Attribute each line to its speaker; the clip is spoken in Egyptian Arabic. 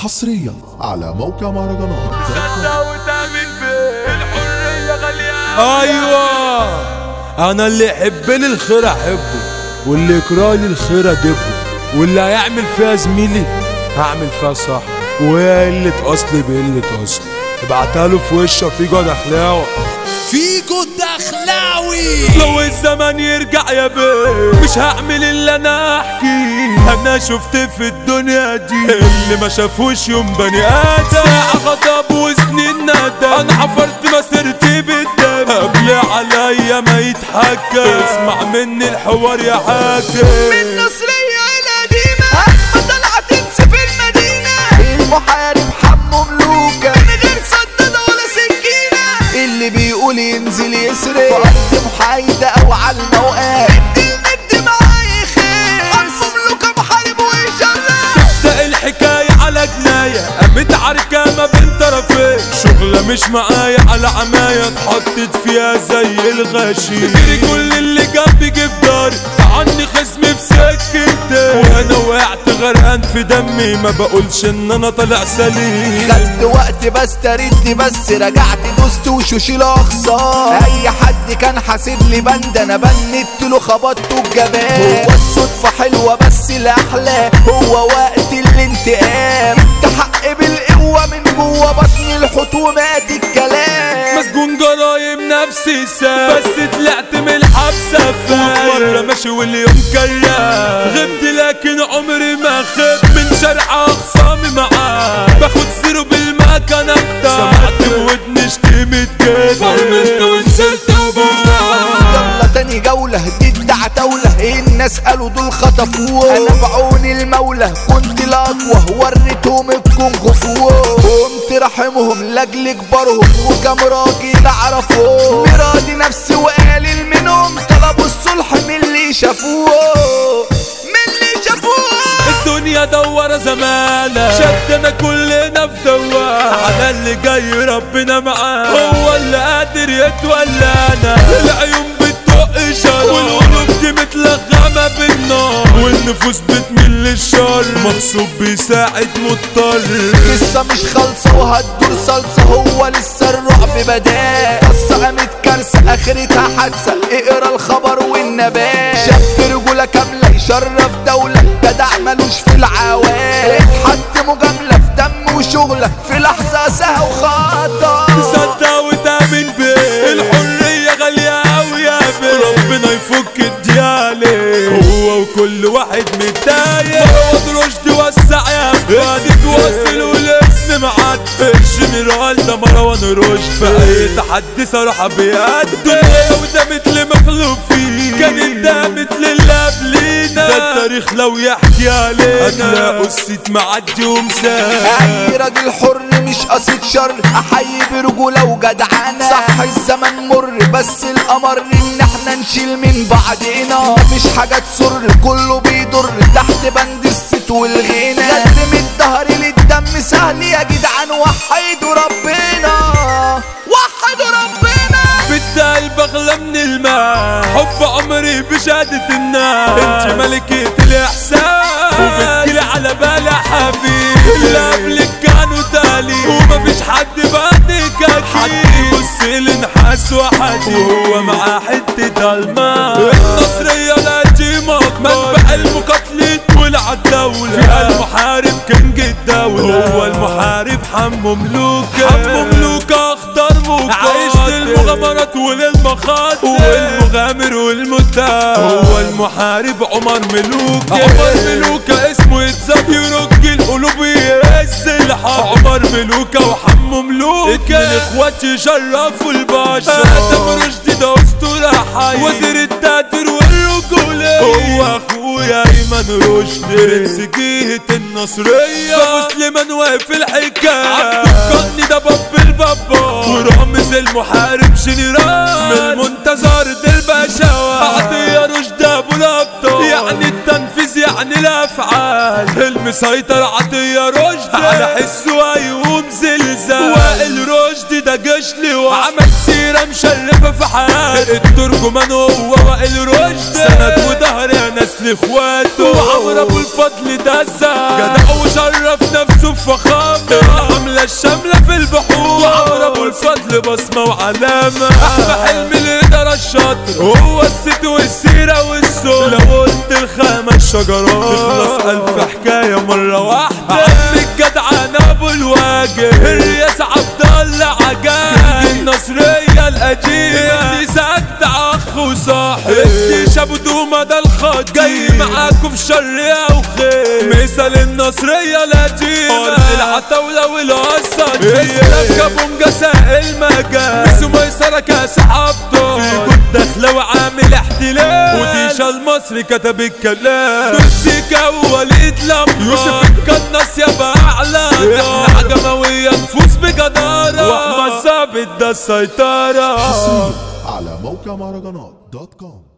Speaker 1: حصريا على موقع مهرجانات
Speaker 2: تصدق وتعمل بيه الحرية غالية
Speaker 3: ايوه انا اللي يحبني الخير احبه واللي يكرهني الخير ادبه واللي هيعمل فيها زميلي هعمل فيها صح وهي قلة اصلي بقلة اصلي ابعتها له في وشه في جود اخلاوي
Speaker 4: فيجو الدخلاوي
Speaker 3: لو الزمن يرجع يا بيه مش هعمل اللي انا احكي انا شفت في الدنيا دي اللي ما شافوش يوم بني ادم ساعة غضب وسنين ندم انا حفرت مسيرتي بالدم قبل عليا ما يتحكى اسمع مني الحوار يا حاكم
Speaker 4: من نصرية القديمة ما طلعت تنسى في المدينة
Speaker 5: المحارب حمو ملوكة
Speaker 4: من غير صدادة ولا سكينة
Speaker 5: اللي بيقول ينزل يسرق في أرض محايدة أو على الموقات
Speaker 4: المد معاي خير حرف ملوكة محارب ويشرف
Speaker 3: ده الحكاية على جناية قامت عركة ما بين طرفين شغلة مش معايا على عماية اتحطت فيها زي الغشيم جري كل اللي جنبي جه في داري عني خصمي بسكتي وانا وقعت غرقان في دمي ما بقولش ان انا طالع سليم
Speaker 5: خدت وقت بس ترد بس رجعت دوست وشوشي الاخصار اي حد كان حاسب لي بند انا بندت له خبطته الجبال هو الصدفة حلوة بس الاحلى هو وقت الانتقام جبت حق بالقوة من جوه بطن الحوت ومات الكلام
Speaker 3: مسجون جرايم نفسي ساب بس طلعت من الحبسة فايق مرة ماشي واليوم كرا غبت لكن عمري ما خب من شرع أخصامي معاه باخد سيره بالمكنة بتاع سمعت بودني شتيمة كده فرملت ونزلت وبوم
Speaker 5: يلا تاني جولة دي عتاولة الناس قالوا دول خطفوه انا بعون المولى كنت الاقوى وريتهم الكونغ فو قمت رحمهم لاجل كبارهم وكام راجل اعرفهم مرادي نفسي وقالل منهم طلبوا الصلح من اللي شافوه من اللي شافوه
Speaker 3: الدنيا دوارة زمانة شدنا كلنا في دوار على اللي جاي ربنا معاه هو اللي قادر يتولانا العيون بتطق شر والقلوب دي متلغمة بالنار والنفوس بتميل للشر مغصوب بيساعد مضطر
Speaker 5: لسه مش خالصة وهتدور صلصة هو لسه الرعب بدأ قصة قامت كارثة اخرتها حادثة اقرا الخبر والنبات شاب رجولة كاملة يشرف دولة جدع ملوش في العوام اتحط مجاملة في دم وشغلة في لحظة سهى وخطأ
Speaker 3: تصدق وتامن بيه الحرية غالية أوي يا بيه ربنا يفك الديالي هو وكل واحد متضايق هو رشدي وسع يا فادي تواصل والاسم معاد الجنرال ده مروان رشد في أي تحدي صراحة بيقدم وده مثل مخلوق فيه كان ده مثل اللي قبلينا ده التاريخ لو يحكي علينا هتلاقوا السيت معدي ومسافر
Speaker 5: اي راجل حر مش قصد شر احيي برجولة وجدعنة صح الزمن مر بس الامر ان احنا نشيل من بعضنا مفيش حاجة تسر كله بيضر تحت بند الست والغنى غد من الظهر للدم سهل يا جدعان وحيدوا ربنا وحدوا ربنا
Speaker 3: بدي البغلة من الماء حب عمري بشهادة الناس انت ملكة الاحساس وبتجيلي على بالي حبيبي اللي قبلك كانوا تالي ومفيش حد بعدك اكيد حد يبص لنحاس وحدي وهو معاه حتة الماء النصرية لا تيمك منبع المقاتلين والعالدولة فيها المحارب كنج الدولة هو المحارب حمو ملوكة حمو ملوكة اخضر موكة عايش للمغامرات وللمخاطر والمغامر والمتاب هو المحارب عمر ملوكة عمر ملوكة اسمه يتزاب يرج القلوب يهز الحق عمر ملوكة وحمو ملوكة اتنين اخوات يشرفوا البشر ادم رشدي ده اسطورة حي وزير التقدير والرجولة هو اخويا ايمن رشدي برنس جهة النصرية فمسلمان واقف الحكاية عبد القني ده باب البابا ورامز المحارب جنرال من المنتظر دي البشوات عطية رشدي ابو الابطال يعني التنفيذ يعني الافعال المسيطر عطية رشدي على حسه هيقوم زلزال وائل رشدي ده جيش لواء عمل سيرة مشرفة في حياته الترجمان هو وائل رشدي سند وظهر يا ناس لاخواته وعمر ابو الفضل ده جدع وشرف نفسه بفخامة الحملة الشاملة في البحور وعمر ابو الفضل بصمة وعلامة احمد حلمي الادارة الشاطر هو الست والسيرة والسوق لو قلت الخمس شجرات تخلص الف حكاية مرة واحدة عم الجدعان ابو الواجب الرياس عبد الله عجاب النصرية القديمة ابني سجدع اخ وصاحب ابني شابو دوما ده الخط جاي معاكم في شرية وخير مثال النصرية القديمة ارض العتاولة والقصة اسلام كابون جساء المجال بسو ميسرة كاس عبده في جود داخلة وعامل احتلال وديشا المصري كتب الكلام دوسيكا ووليد لمبا يوسف الكناس يا بأعلى احنا عجموية نفوس بجدارة واحمد ثابت ده السيطرة
Speaker 1: على موقع مهرجانات دوت كوم